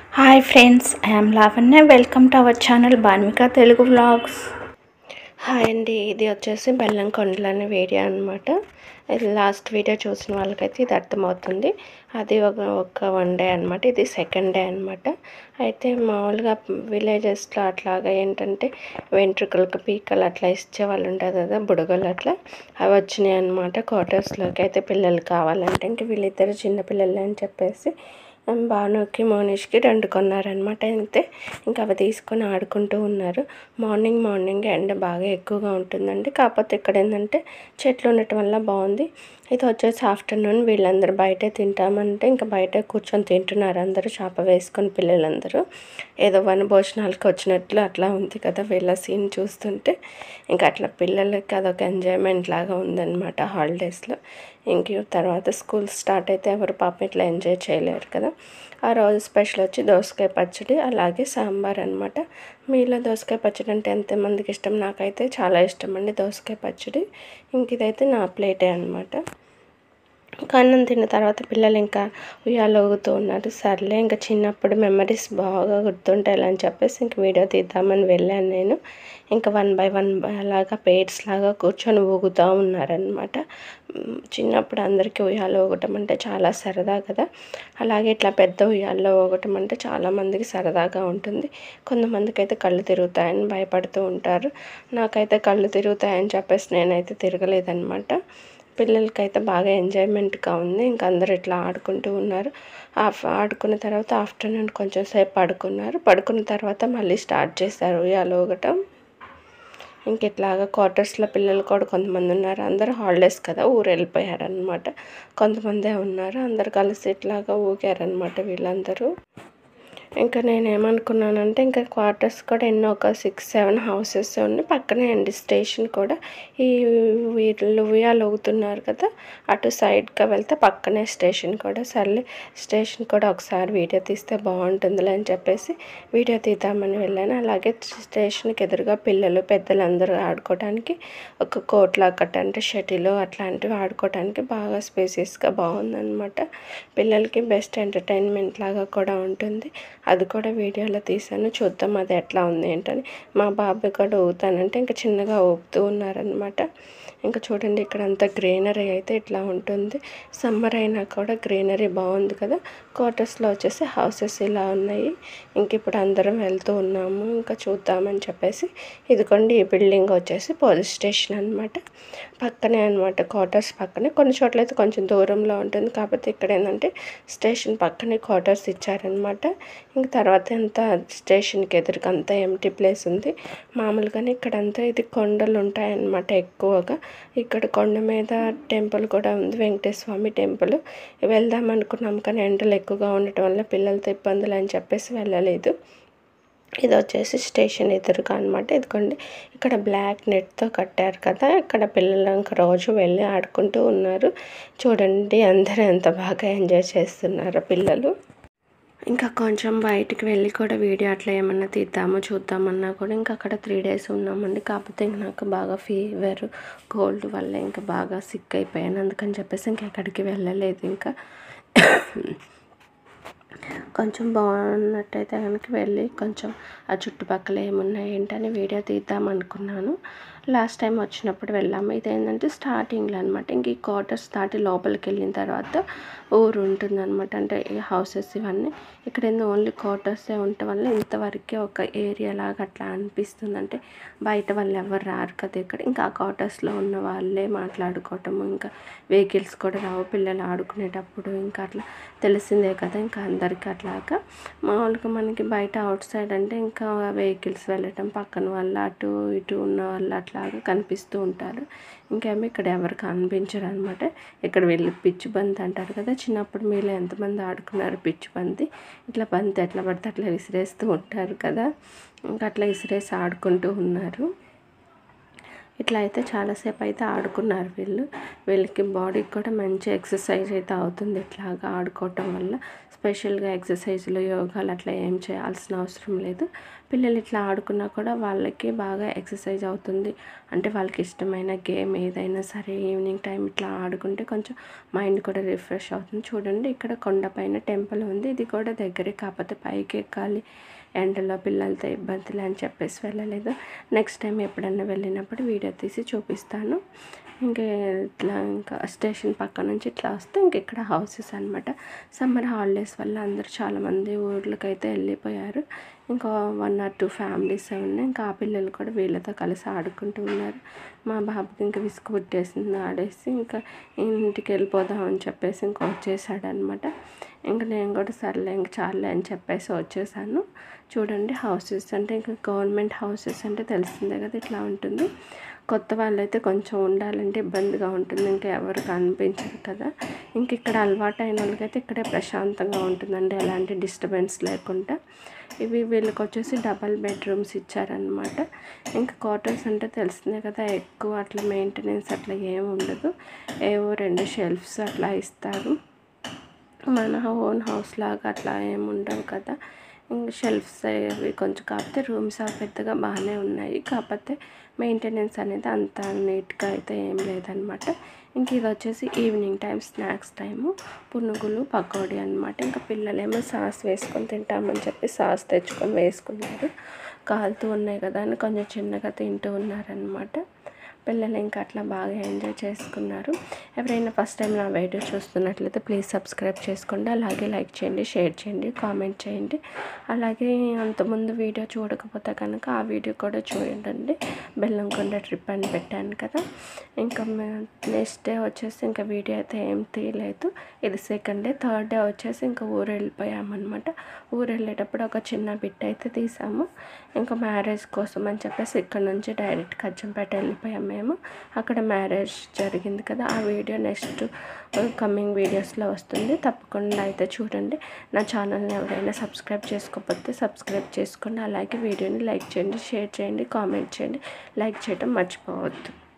hi friends I'm Lavanya welcome to our channel Banvika Telugu vlogs hi అండి ఇది వచ్చేసి బెల్లం కొండలు అనే వీడియో అనమాట ఇది లాస్ట్ వీడియో చూసిన వాళ్ళకైతే ఇది అర్థమవుతుంది అది ఒక ఒక వన్ డే అనమాట ఇది సెకండ్ డే అనమాట అయితే మామూలుగా విలేజెస్లో అట్లాగా ఏంటంటే వెంట్రుకలకు పీకలు అట్లా ఇచ్చే వాళ్ళు ఉంటారు కదా బుడగలు అట్లా అవి వచ్చినాయి అనమాట క్వార్టర్స్లోకి అయితే పిల్లలు కావాలంటే ఇంక వీళ్ళిద్దరు చిన్నపిల్లలు అని చెప్పేసి భానుకి మోనిష్కి రెండు కొన్నారనమాట అయితే ఇంకా అవి తీసుకొని ఆడుకుంటూ ఉన్నారు మార్నింగ్ మార్నింగ్ ఎండ బాగా ఎక్కువగా ఉంటుందండి కాకపోతే ఇక్కడ ఏంటంటే చెట్లు ఉండటం వల్ల బాగుంది ఇది వచ్చేసి ఆఫ్టర్నూన్ వీళ్ళందరూ బయటే తింటామంటే ఇంకా బయట కూర్చొని తింటున్నారు అందరూ చేప వేసుకొని పిల్లలందరూ ఏదో వన భోజనాలకు వచ్చినట్లు అట్లా ఉంది కదా వీళ్ళ సీన్ చూస్తుంటే ఇంకా అట్లా పిల్లలకి అదొక ఎంజాయ్మెంట్ లాగా ఉందన్నమాట హాలిడేస్లో ఇంక తర్వాత స్కూల్ స్టార్ట్ అయితే ఎవరు పాప ఇట్లా ఎంజాయ్ చేయలేరు కదా ఆ రోజు స్పెషల్ వచ్చి దోసకాయ పచ్చడి అలాగే సాంబార్ అనమాట మీలో దోసకాయ పచ్చడి అంటే ఎంతమందికి ఇష్టం నాకైతే చాలా ఇష్టం అండి దోసకాయ పచ్చడి ఇంక ఇదైతే నా ప్లేటే అనమాట అన్నం తిన్న తర్వాత పిల్లలు ఇంకా ఉయ్యాలు ఊగుతూ ఉన్నారు సర్లే ఇంకా చిన్నప్పుడు మెమరీస్ బాగా గుర్తుంటాయి అని చెప్పేసి ఇంక వీడియో తీద్దామని వెళ్ళాను నేను ఇంకా వన్ బై వన్ అలాగా పేట్స్ లాగా కూర్చొని ఊగుతూ ఉన్నారనమాట చిన్నప్పుడు అందరికీ ఉయ్యాలు ఊగటం అంటే చాలా సరదా కదా అలాగే ఇట్లా పెద్ద ఉయ్యాల్లో ఊగటం అంటే చాలామందికి సరదాగా ఉంటుంది కొంతమందికి అయితే కళ్ళు తిరుగుతాయని భయపడుతూ ఉంటారు నాకైతే కళ్ళు తిరుగుతాయని చెప్పేసి నేనైతే తిరగలేదనమాట పిల్లలకైతే బాగా ఎంజాయ్మెంట్గా ఉంది ఇంకా అందరు ఇట్లా ఆడుకుంటూ ఉన్నారు ఆఫ్ ఆడుకున్న తర్వాత ఆఫ్టర్నూన్ కొంచెం సేపు పడుకున్నారు పడుకున్న తర్వాత మళ్ళీ స్టార్ట్ చేశారు ఉయ్యాలు ఊగటం ఇంక ఇట్లాగా క్వార్టర్స్లో పిల్లలు కూడా కొంతమంది ఉన్నారు అందరూ హాలిడేస్ కదా ఊరు వెళ్ళిపోయారనమాట కొంతమందే ఉన్నారు అందరు కలిసి ఇట్లాగా ఊగారనమాట వీళ్ళందరూ ఇంకా నేను ఏమనుకున్నానంటే ఇంకా క్వార్టర్స్ కూడా ఎన్నో ఒక సిక్స్ సెవెన్ హౌసెస్ ఉన్నాయి పక్కనే అండి స్టేషన్ కూడా ఈ వీళ్ళు ఉయ్యాలు ఊగుతున్నారు కదా అటు సైడ్గా వెళ్తే పక్కనే స్టేషన్ కూడా సర్లే స్టేషన్ కూడా ఒకసారి వీడియో తీస్తే బాగుంటుందిలే అని చెప్పేసి వీడియో తీద్దామని వెళ్ళాను అలాగే స్టేషన్కి ఎదురుగా పిల్లలు పెద్దలు అందరూ ఆడుకోవడానికి ఒక కోట్లా కట్ట అంటే షటిల్ అట్లాంటివి ఆడుకోవడానికి బాగా స్పేసియస్గా బాగుందన్నమాట పిల్లలకి బెస్ట్ ఎంటర్టైన్మెంట్ లాగా కూడా ఉంటుంది అది కూడా వీడియోలో తీసాను చూద్దాం అది ఎట్లా ఉంది ఏంటని మా బాబాయ్ కూడా ఊగుతానంటే ఇంకా చిన్నగా ఊపుతూ ఉన్నారనమాట ఇంకా చూడండి ఇక్కడ అంతా గ్రీనరీ అయితే ఇట్లా ఉంటుంది సమ్మర్ అయినా కూడా గ్రీనరీ బాగుంది కదా క్వార్టర్స్లో వచ్చేసి హౌసెస్ ఇలా ఉన్నాయి ఇంక ఇప్పుడు అందరం వెళ్తూ ఉన్నాము ఇంకా చూద్దామని చెప్పేసి ఇదిగోండి ఈ బిల్డింగ్ వచ్చేసి పోలీస్ స్టేషన్ అనమాట పక్కనే అనమాట క్వార్టర్స్ పక్కనే కొన్ని చోట్ల అయితే కొంచెం దూరంలో ఉంటుంది కాకపోతే ఇక్కడ ఏంటంటే స్టేషన్ పక్కనే క్వార్టర్స్ ఇచ్చారనమాట ఇంక తర్వాత అంతా స్టేషన్కి ఎదురుగా అంతా ఎంటీ ప్లేస్ ఉంది మామూలుగానే ఇక్కడంతా ఇది కొండలు ఉంటాయన్నమాట ఎక్కువగా ఇక్కడ కొండ మీద టెంపుల్ కూడా ఉంది వెంకటేశ్వర స్వామి టెంపుల్ వెళ్దాం అనుకున్నాం కానీ ఎండలు ఎక్కువగా ఉండటం వల్ల పిల్లలతో ఇబ్బందులు అని చెప్పేసి వెళ్ళలేదు ఇది వచ్చేసి స్టేషన్ ఎదురుగా అనమాట ఇదిగోండి ఇక్కడ బ్లాక్ నెట్తో కట్టారు కదా ఇక్కడ పిల్లలు ఇంకా రోజు వెళ్ళి ఆడుకుంటూ ఉన్నారు చూడండి అందరూ ఎంత బాగా ఎంజాయ్ చేస్తున్నారు పిల్లలు ఇంకా కొంచెం బయటికి వెళ్ళి కూడా వీడియో అట్లా ఏమన్నా తీద్దామో చూద్దామన్నా కూడా ఇంకా అక్కడ త్రీ డేస్ ఉన్నామండి కాకపోతే ఇంక నాకు బాగా ఫీవర్ కోల్డ్ వల్ల ఇంకా బాగా సిక్ అయిపోయాను అందుకని చెప్పేసి ఇంకా ఎక్కడికి వెళ్ళలేదు ఇంకా కొంచెం బాగున్నట్టయితే కనుక వెళ్ళి కొంచెం ఆ చుట్టుపక్కల ఏమున్నాయి ఏంటని వీడియో తీద్దాం అనుకున్నాను లాస్ట్ టైం వచ్చినప్పుడు వెళ్ళాము ఇదేంటంటే స్టార్టింగ్లో అనమాట ఇంక ఈ క్వార్టర్స్ దాటి లోపలికి వెళ్ళిన తర్వాత ఊరు ఉంటుందన్నమాట అంటే ఈ హౌసెస్ ఇవన్నీ ఇక్కడ ఏందో ఓన్లీ క్వార్టర్సే ఉండటం వల్ల ఇంతవరకే ఒక ఏరియా లాగా అట్లా అనిపిస్తుంది అంటే బయట వాళ్ళు ఎవరు రారు కదా ఇక్కడ ఇంకా ఆ క్వార్టర్స్లో ఉన్న వాళ్ళే మాట్లాడుకోవటము ఇంకా వెహికల్స్ కూడా రావు పిల్లలు ఆడుకునేటప్పుడు ఇంకా అట్లా తెలిసిందే కదా ఇంకా అందరికీ అట్లాగా మామూలుగా మనకి బయట అవుట్ సైడ్ అంటే ఇంకా వెహికల్స్ వెళ్ళటం పక్కన వాళ్ళు అటు ఇటు ఉన్న వాళ్ళు అట్లాగా కనిపిస్తూ ఉంటారు ఇంకేమో ఇక్కడ ఎవరు కనిపించరు అనమాట ఇక్కడ వెళ్ళి పిచ్చి బంతి అంటారు కదా చిన్నప్పుడు మీలో ఎంతమంది ఆడుకున్నారు పిచ్చి బంతి ఇట్లా బంతి ఎట్లా పడితే అట్లా విసిరేస్తూ ఉంటారు కదా ఇంకా అట్లా విసిరేసి ఆడుకుంటూ ఉన్నారు ఇట్లా అయితే చాలాసేపు అయితే ఆడుకున్నారు వీళ్ళు వీళ్ళకి బాడీకి కూడా మంచి ఎక్సర్సైజ్ అయితే అవుతుంది ఇట్లాగా ఆడుకోవటం వల్ల స్పెషల్గా ఎక్సర్సైజ్లు యోగాలు అట్లా ఏం చేయాల్సిన అవసరం లేదు పిల్లలు ఇట్లా ఆడుకున్నా కూడా వాళ్ళకి బాగా ఎక్సర్సైజ్ అవుతుంది అంటే వాళ్ళకి ఇష్టమైన గేమ్ ఏదైనా సరే ఈవినింగ్ టైం ఇట్లా ఆడుకుంటే కొంచెం మైండ్ కూడా రిఫ్రెష్ అవుతుంది చూడండి ఇక్కడ కొండపైన టెంపుల్ ఉంది ఇది కూడా దగ్గరే కాకపోతే పైకి ఎక్కాలి ఎండలో పిల్లలతో ఇబ్బందులు అని చెప్పేసి వెళ్ళలేదు నెక్స్ట్ టైం ఎప్పుడన్నా వెళ్ళినప్పుడు వీడియో తీసి చూపిస్తాను ఇంకా ఇట్లా ఇంకా స్టేషన్ పక్క నుంచి ఇట్లా వస్తే ఇంక ఇక్కడ హౌసెస్ అనమాట సమ్మర్ హాలిడేస్ వల్ల అందరూ చాలామంది ఊర్లకైతే వెళ్ళిపోయారు ఇంకా వన్ ఆర్ టూ ఫ్యామిలీస్ ఉన్నాయి ఇంకా ఆ పిల్లలు కూడా వీళ్ళతో కలిసి ఆడుకుంటూ ఉన్నారు మా బాబుకి ఇంకా విసుగు పుట్టేసింది ఆడేసి ఇంకా ఇంటికి వెళ్ళిపోదాం అని చెప్పేసి ఇంకా వచ్చేసాడు అనమాట ఇంకా నేను కూడా సర్లే ఇంక చాలే అని చెప్పేసి వచ్చేసాను చూడండి హౌసెస్ అంటే ఇంకా గవర్నమెంట్ హౌసెస్ అంటే తెలిసిందే కదా ఇట్లా ఉంటుంది కొత్త వాళ్ళైతే కొంచెం ఉండాలంటే ఇబ్బందిగా ఉంటుంది ఇంకా ఎవరు కనిపించదు కదా ఇంక ఇక్కడ అలవాటు అయిన వాళ్ళకైతే ఇక్కడే ప్రశాంతంగా ఉంటుందండి ఎలాంటి డిస్టర్బెన్స్ లేకుండా ఇవి వీళ్ళకి వచ్చేసి డబల్ బెడ్రూమ్స్ ఇచ్చారనమాట ఇంకా క్వార్టర్స్ అంటే తెలిసిందే కదా ఎక్కువ అట్లా మెయింటెనెన్స్ అట్లా ఏమి ఉండదు ఏవో రెండు షెల్ఫ్స్ అట్లా ఇస్తారు మన ఓన్ హౌస్ లాగా అట్లా ఏమి ఉండవు కదా ఇంకా షెల్ఫ్స్ అవి కొంచెం కాకపోతే రూమ్స్ అవి పెద్దగా బాగానే ఉన్నాయి కాకపోతే మెయింటెనెన్స్ అనేది అంత నీట్గా అయితే ఏం లేదనమాట ఇంక ఇది వచ్చేసి ఈవినింగ్ టైం స్నాక్స్ టైము పునుగులు పకోడీ అనమాట ఇంకా పిల్లలేమో సాస్ వేసుకొని తింటామని చెప్పి సాస్ తెచ్చుకొని వేసుకున్నారు కాలుతూ ఉన్నాయి కదా అని కొంచెం చిన్నగా తింటూ ఉన్నారనమాట పిల్లలు ఇంకా అట్లా బాగా ఎంజాయ్ చేసుకున్నారు ఎవరైనా ఫస్ట్ టైం నా వీడియో చూస్తున్నట్లయితే ప్లీజ్ సబ్స్క్రైబ్ చేసుకోండి అలాగే లైక్ చేయండి షేర్ చేయండి కామెంట్ చేయండి అలాగే అంతకుముందు వీడియో చూడకపోతే కనుక ఆ వీడియో కూడా చూడండి బెల్లంకొండ ట్రిప్ అని పెట్టాను కదా ఇంకా నెక్స్ట్ డే వచ్చేసి ఇంకా వీడియో అయితే ఏం తీయలేదు ఇది సెకండ్ డే థర్డ్ డే వచ్చేసి ఇంకా ఊరు వెళ్ళిపోయామన్నమాట ఊరు వెళ్ళేటప్పుడు ఒక చిన్న బిట్ అయితే తీసాము ఇంకా మ్యారేజ్ కోసం అని చెప్పేసి ఇక్కడ నుంచి డైరెక్ట్ కచ్చంపేట వెళ్ళిపోయాం మేము అక్కడ మ్యారేజ్ జరిగింది కదా ఆ వీడియో నెక్స్ట్ కమింగ్ వీడియోస్లో వస్తుంది తప్పకుండా అయితే చూడండి నా ఛానల్ని ఎవరైనా సబ్స్క్రైబ్ చేసుకోకపోతే సబ్స్క్రైబ్ చేసుకోండి అలాగే వీడియోని లైక్ చేయండి షేర్ చేయండి కామెంట్ చేయండి లైక్ చేయడం మర్చిపోవద్దు